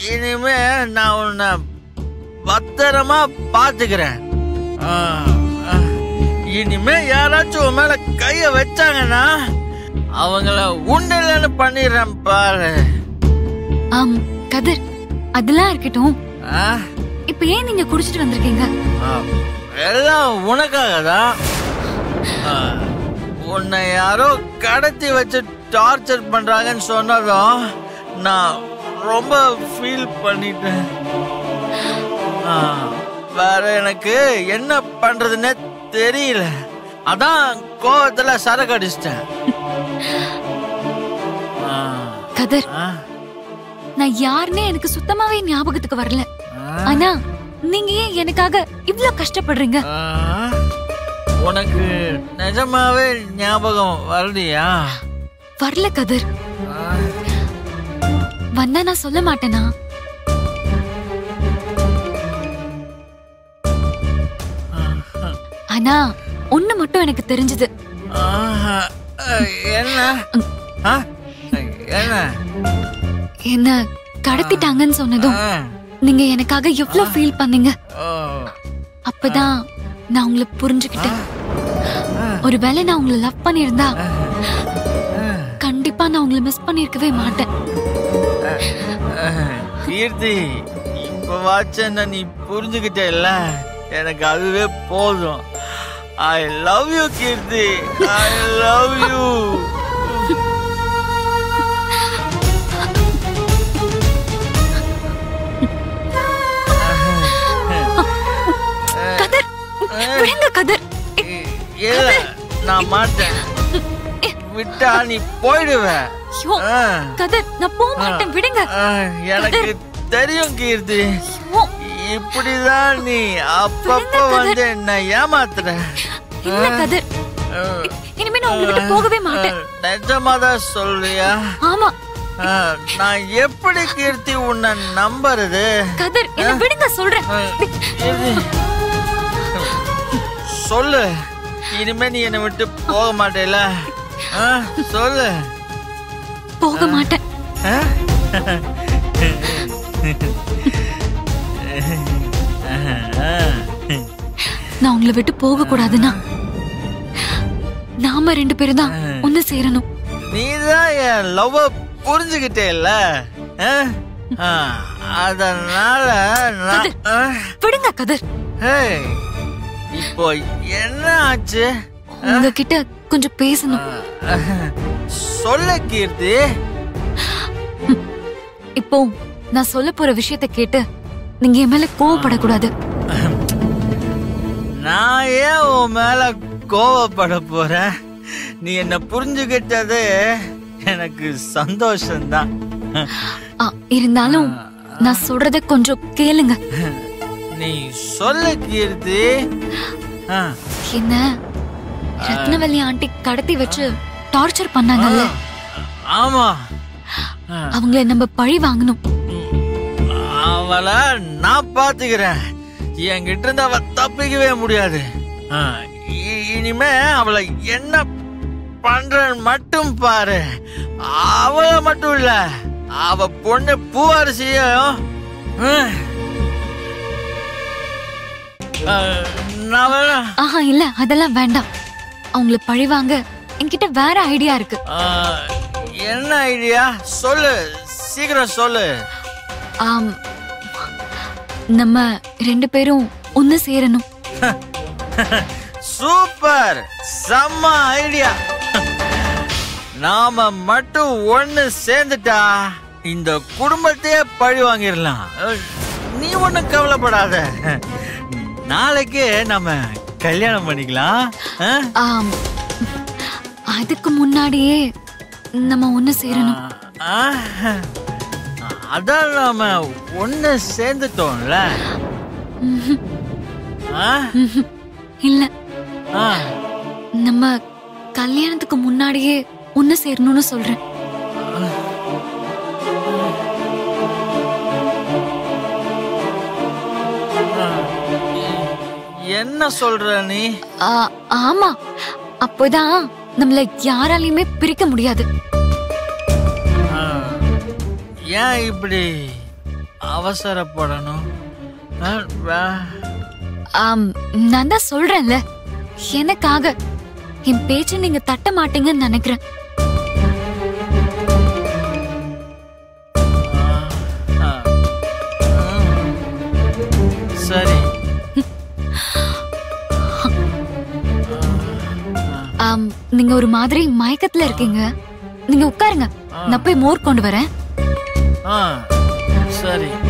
இனிமே நான் உன்னை பத்திரமா பாத்துக்கிறேன் ஆ, ஆ. இனிமே யாராச்சும் உன் மேல கைய வச்சாங்கன்னா அவங்கள உண்டலன்னு பண்ணிடுறேன் பாரு ஆம் கதிர் அதெல்லாம் இருக்கட்டும் ஆ? இப்ப ஏன் நீங்க குடிச்சிட்டு வந்திருக்கீங்க ஆ, எல்லாம் உனக்காக தான் ஆ, உன்னை யாரோ கடத்தி வச்சு டார்ச்சர் பண்றாங்கன்னு சொன்னதும் நான் ரொம்ப ஃபீல் பண்ணிட்டேன் ஆ, வேற எனக்கு என்ன பண்றதுன்னே தெரியல அதான் கோவத்துல சரக்கு அடிச்சிட்டேன் ஆ, கதிர் ஆ, நான் யாருன்னே எனக்கு சுத்தமாவே ஞாபகத்துக்கு வரல ஆ. ஆனா நீங்க ஏன் எனக்காக இவ்ளோ கஷ்டப்படுறீங்க ஆ, உனக்கு நிஜமாவே ஞாபகம் வரலையா வரல கதிர் ஆ, வந்தா நான் சொல்ல மாட்டேனா ஆனா ஒண்ணு மட்டும் எனக்கு தெரிஞ்சது ஆஹா, என்ன ஆ, என்ன என்ன கடத்திட்டாங்கன்னு சொன்னதும் ஆ, நீங்க எனக்காக எவ்வளவு ஃபீல் பண்ணீங்க ஓ, அப்பதான் நான் உங்களை புரிஞ்சுக்கிட்டேன் ஒருவேளை நான் உங்களை லவ் பண்ணியிருந்தா கண்டிப்பா நான் உங்களை மிஸ் பண்ணிருக்கவே மாட்டேன் கீர்த்தி இப்ப வாச்ச நீ புரிஞ்சுக்கிட்டேல்ல எனக்கு அதுவே போதும் I love you Keerthi I love you Kathir விடுங்க கதிர் இல்ல நான் மாட்டேன் விட்டா நீ போயிடுவ ஐயோ, ஆ. கதிர் நான் போக மாட்டேன் விடுங்க ஆ, எனக்கு தெரியும் கீர்த்தி ஐயோ, இப்படிதான் நீ அப்பப்ப வந்து என்ன ஏமாத்துற இல்ல கதிர் இனிமே நான் உங்களை விட்டு போகவே மாட்டேன் நிஜமாதான் சொல்றியா ஆமா ஆ, நான் எப்படி கீர்த்தி உன்னை நம்புறது கதிர் என்ன விடுங்க சொல்றேன் ஆ, கீர்த்தி, சொல்லு இனிமே நீ என்னை விட்டு போக மாட்டேல ஆ, சொல்லு போக மாட்டேன் ஆ? நான் உங்களை விட்டு போக கூடாதுன்னா நாம ரெண்டு பேரும் தான் ஒண்ணு சேரணும் நீதான் என் லவ் புரிஞ்சுக்கிட்டேல்ல ஆ? ஆ, அதனால நான் ஆ? விடுங்க கதிர் ஹேய், இப்போ என்ன ஆச்சு உங்ககிட்ட கொஞ்சம் பேசணும் சொல்ல கீர்த்தி இப்போ நான் சொல்ல போற விஷயத்த கேட்டு நீங்க என் மேல கோவப்படக்கூடாது நான் ஏன் உன் மேல கோவப்பட போறேன் நீ என்ன புரிஞ்சுக்கிட்டது எனக்கு சந்தோஷம்தான் ஆ, இருந்தாலும் நான் சொல்றத கொஞ்சம் கேளுங்க நீ சொல்ல கீர்த்தி ஆ, என்ன ரத்னவல்லி ஆண்டி கடத்தி வச்சு டார்ச்சர் பண்ணாங்கல்ல ஆமா ஆ, அவங்கள நம்ம பழி வாங்கணும் அவளை நான் பாத்துக்கிறேன் என்கிட்ட இருந்து அவ தப்பிக்கவே முடியாது ஆ, இ- இனிமே அவளை என்ன பண்றன்னு மட்டும் பாரு அவளை மட்டும் இல்ல அவ பொண்ணு பூவரசியும் ஆ, ஆ, நான் வேணா ஆஹா இல்ல அதெல்லாம் வேண்டாம் அவங்கள பழி வாங்க என்கிட்ட வேற ஐடியா இருக்கு ஆ, என்ன ஐடியா சொல்லு சீக்கிரம் சொல்லு ஆம் நம்ம ரெண்டு பேரும் ஒன்னு சேரணும் சூப்பர் செம்ம ஐடியா நாம மட்டும் ஒண்ணு சேர்ந்துட்டா இந்த குடும்பத்தையே பழி வாங்கிடலாம் நீ ஒண்ணும் கவலைப்படாத நாளைக்கு நம்ம கல்யாணம் பண்ணிக்கலாம் ஆ? ஆம் அதுக்கு முன்னாடியே நம்ம ஒன்னு சேரணும் ஆ, அதான் நாம ஒண்ணு சேர்ந்துட்டோம்ல ம்ஹும். ஆ? ம்ஹும். இல்ல ஆ. நம்ம கல்யாணத்துக்கு முன்னாடியே ஒன்னு சேரணும்னு சொல்றேன் என்ன சொல்ற நீ ஆ, ஆமா அப்போதான் நம்மள யாராலையுமே பிரிக்க முடியாது ஆ, ஏன் இப்படி அவசரப்படணும் ஆ, வே- ஆம், நான் தான் சொல்றேன்ல எனக்காக என் பேச்சை நீங்க தட்ட மாட்டீங்கன்னு நினைக்கிறேன் ஆ, ம். சரி ஆம், நீங்க ஒரு மாதிரி மயக்கத்துல இருக்கீங்க நீங்க உட்காருங்க நான் போய் மோர் கொண்டு வரேன் ஆ சரி